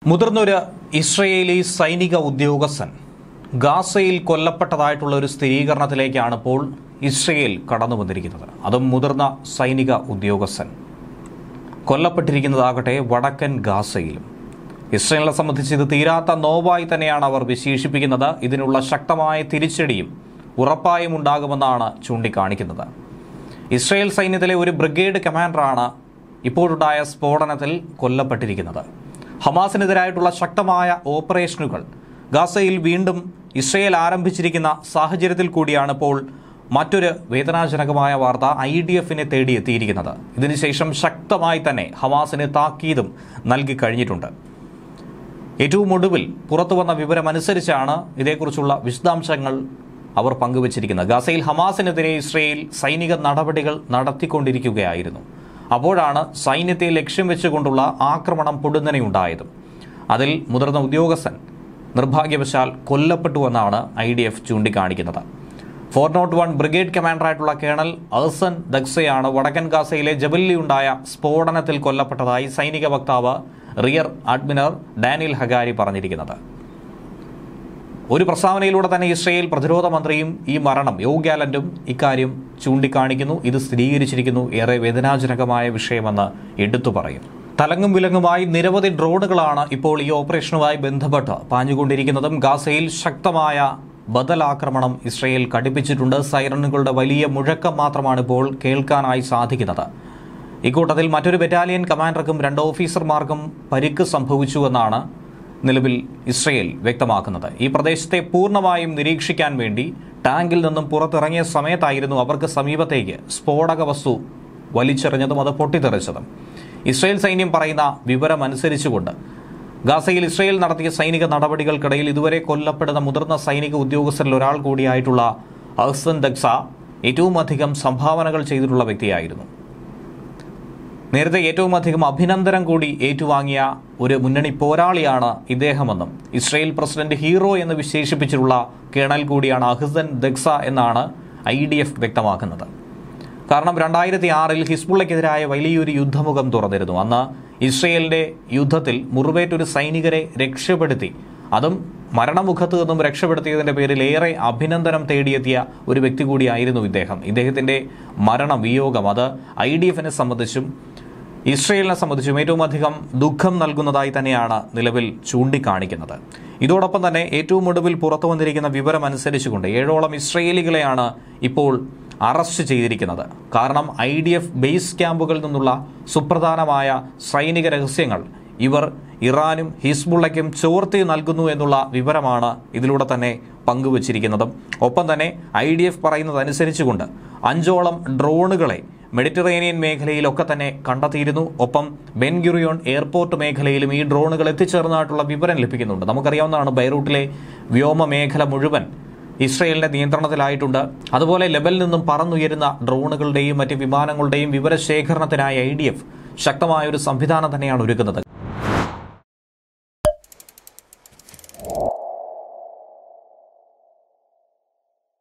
മുതിർന്നൊരു Israeli സൈനിക ഉദ്യോഗസ്ഥൻ ഗാസയിൽ കൊല്ലപ്പെട്ടതായിട്ടുള്ള ഒരു സ്ഥിരീകരണത്തിലേക്കാണ് ഇപ്പോൾ ഇസ്രയേൽ കടന്നു വന്നിരിക്കുന്നത് അതും മുതിർന്ന സൈനിക ഉദ്യോഗസ്ഥൻ കൊല്ലപ്പെട്ടിരിക്കുന്നതാകട്ടെ വടക്കൻ ഗാസയിലും ഇസ്രയേലിനെ സംബന്ധിച്ച് ഇത് തീരാത്ത നോവായി തന്നെയാണ് അവർ വിശേഷിപ്പിക്കുന്നത് ഇതിനുള്ള ശക്തമായ തിരിച്ചടിയും ഉറപ്പായും ഉണ്ടാകുമെന്നാണ് ചൂണ്ടിക്കാണിക്കുന്നത് ഇസ്രയേൽ സൈന്യത്തിലെ ഒരു ബ്രിഗേഡ് കമാൻഡറാണ് ഇപ്പോഴുണ്ടായ സ്ഫോടനത്തിൽ കൊല്ലപ്പെട്ടിരിക്കുന്നത് ഹമാസിനെതിരായിട്ടുള്ള ശക്തമായ ഓപ്പറേഷനുകൾ ഗാസയിൽ വീണ്ടും ഇസ്രയേൽ ആരംഭിച്ചിരിക്കുന്ന സാഹചര്യത്തിൽ കൂടിയാണ് ഇപ്പോൾ മറ്റൊരു വേദനാജനകമായ വാർത്ത ഐ ഡി എഫിനെ തേടിയെത്തിയിരിക്കുന്നത് ഇതിനുശേഷം ശക്തമായി തന്നെ ഹമാസിന് താക്കീതും നൽകി കഴിഞ്ഞിട്ടുണ്ട് ഏറ്റവും ഒടുവിൽ പുറത്തുവന്ന വിവരമനുസരിച്ചാണ് ഇതേക്കുറിച്ചുള്ള വിശദാംശങ്ങൾ അവർ പങ്കുവച്ചിരിക്കുന്നത് ഗാസയിൽ ഹമാസിനെതിരെ ഇസ്രയേൽ സൈനിക നടപടികൾ നടത്തിക്കൊണ്ടിരിക്കുകയായിരുന്നു അപ്പോഴാണ് സൈന്യത്തെ ലക്ഷ്യം വെച്ചുകൊണ്ടുള്ള ആക്രമണം പൊടുന്നനെയുണ്ടായതും അതിൽ മുതിർന്ന ഉദ്യോഗസ്ഥൻ നിർഭാഗ്യവശാൽ കൊല്ലപ്പെട്ടുവെന്നാണ് ഐ ഡി എഫ് ചൂണ്ടിക്കാണിക്കുന്നത് ഫോർ നോട്ട് വൺ ബ്രിഗേഡ് കമാൻഡറായിട്ടുള്ള കേണൽ അഹ്സൻ ദക്സയാണ് വടക്കൻ ഗാസയിലെ ജബല്ലിയുണ്ടായ സ്ഫോടനത്തിൽ കൊല്ലപ്പെട്ടതായി സൈനിക വക്താവ് റിയർ അഡ്മിറൽ ഡാനിയൽ ഹഗാരി പറഞ്ഞിരിക്കുന്നത് ഒരു പ്രസ്താവനയിലൂടെ തന്നെ ഇസ്രയേൽ പ്രതിരോധ മന്ത്രിയും ഈ മരണം യോ ഗാലന്റും ഇക്കാര്യം ചൂണ്ടിക്കാണിക്കുന്നു ഇത് സ്ഥിരീകരിച്ചിരിക്കുന്നു ഏറെ വേദനാജനകമായ വിഷയമെന്ന് എടുത്തു പറയും തലങ്ങും വിലങ്ങുമായി നിരവധി ഡ്രോണുകളാണ് ഇപ്പോൾ ഈ ഓപ്പറേഷനുമായി ബന്ധപ്പെട്ട് പാഞ്ഞുകൊണ്ടിരിക്കുന്നതും ഗാസയിൽ ശക്തമായ ബദൽ ആക്രമണം ഇസ്രയേൽ കടുപ്പിച്ചിട്ടുണ്ട് സൈറണുകളുടെ വലിയ മുഴക്കം മാത്രമാണ് ഇപ്പോൾ കേൾക്കാനായി സാധിക്കുന്നത് ഇക്കൂട്ടത്തിൽ മറ്റൊരു ബറ്റാലിയൻ കമാൻഡർക്കും രണ്ട് ഓഫീസർമാർക്കും പരിക്ക് സംഭവിച്ചുവെന്നാണ് നിലവിൽ ഇസ്രയേൽ വ്യക്തമാക്കുന്നത് ഈ പ്രദേശത്തെ പൂർണ്ണമായും നിരീക്ഷിക്കാൻ വേണ്ടി ടാങ്കിൽ നിന്നും പുറത്തിറങ്ങിയ സമയത്തായിരുന്നു അവർക്ക് സമീപത്തേക്ക് സ്ഫോടക വസ്തു വലിച്ചെറിഞ്ഞതും അത് പൊട്ടിത്തെറിച്ചതും ഇസ്രയേൽ സൈന്യം പറയുന്ന വിവരമനുസരിച്ചുകൊണ്ട് ഗാസയിൽ ഇസ്രയേൽ നടത്തിയ സൈനിക നടപടികൾക്കിടയിൽ ഇതുവരെ കൊല്ലപ്പെടുന്ന മുതിർന്ന സൈനിക ഉദ്യോഗസ്ഥരിൽ ഒരാൾ കൂടിയായിട്ടുള്ള അഹ്സൻ ദക്സ ഏറ്റവും അധികം സംഭാവനകൾ ചെയ്തിട്ടുള്ള വ്യക്തിയായിരുന്നു നേരത്തെ ഏറ്റവും അധികം അഭിനന്ദനം കൂടി ഏറ്റുവാങ്ങിയ ഒരു മുന്നണി പോരാളിയാണ് ഇദ്ദേഹമെന്നും ഇസ്രയേൽ പ്രസിഡന്റ് ഹീറോ എന്ന് വിശേഷിപ്പിച്ചിട്ടുള്ള കേണൽ കൂടിയാണ് അഹ്സൻ ദക്സ എന്നാണ് ഐ ഡി എഫ് വ്യക്തമാക്കുന്നത് കാരണം രണ്ടായിരത്തി ആറിൽ ഹിസ്ബുള്ളയ്ക്കെതിരായ വലിയൊരു യുദ്ധമുഖം തുറന്നിരുന്നു അന്ന് ഇസ്രയേലിന്റെ യുദ്ധത്തിൽ മുറിവേറ്റ ഒരു സൈനികരെ രക്ഷപ്പെടുത്തി അതും മരണമുഖത്ത് നിന്നും രക്ഷപ്പെടുത്തിയതിന്റെ പേരിൽ ഏറെ അഭിനന്ദനം തേടിയെത്തിയ ഒരു വ്യക്തി കൂടിയായിരുന്നു ഇദ്ദേഹം ഇദ്ദേഹത്തിന്റെ മരണം വിയോഗം അത് ഐ ഡി എഫിനെ സംബന്ധിച്ചും ഇസ്രയേലിനെ സംബന്ധിച്ചും ഏറ്റവും അധികം ദുഃഖം നൽകുന്നതായി തന്നെയാണ് നിലവിൽ ചൂണ്ടിക്കാണിക്കുന്നത് ഇതോടൊപ്പം തന്നെ ഏറ്റവും ഒടുവിൽ പുറത്തു വന്നിരിക്കുന്ന വിവരം അനുസരിച്ചുകൊണ്ട് ഏഴോളം ഇസ്രയേലികളെയാണ് ഇപ്പോൾ അറസ്റ്റ് ചെയ്തിരിക്കുന്നത് കാരണം ഐ ഡി എഫ് ബേസ് ക്യാമ്പുകളിൽ നിന്നുള്ള സുപ്രധാനമായ സൈനിക രഹസ്യങ്ങൾ ഇവർ ഇറാനും ഹിസ്ബുള്ളയ്ക്കും ചോർത്തി നൽകുന്നു എന്നുള്ള വിവരമാണ് ഇതിലൂടെ തന്നെ പങ്കുവച്ചിരിക്കുന്നതും ഒപ്പം തന്നെ ഐ ഡി എഫ് പറയുന്നതനുസരിച്ചുകൊണ്ട് അഞ്ചോളം ഡ്രോണുകളെ മെഡിറ്ററേനിയൻ മേഖലയിലൊക്കെ തന്നെ കണ്ടെത്തിയിരുന്നു ഒപ്പം ബെൻഗുറിയോൺ എയർപോർട്ട് മേഖലയിലും ഈ ഡ്രോണുകൾ എത്തിച്ചേർന്നതായിട്ടുള്ള വിവരം ലഭിക്കുന്നുണ്ട് നമുക്കറിയാവുന്നതാണ് ബൈറൂട്ടിലെ വ്യോമ മേഖല മുഴുവൻ ഇസ്രയേലിന്റെ നിയന്ത്രണത്തിലായിട്ടുണ്ട് അതുപോലെ ലെബലിൽ നിന്നും പറന്നുയരുന്ന ഡ്രോണുകളുടെയും മറ്റ് വിമാനങ്ങളുടെയും വിവരശേഖരണത്തിനായി ഐ ഡി എഫ് ശക്തമായ ഒരു സംവിധാനം തന്നെയാണ് ഒരുക്കുന്നത്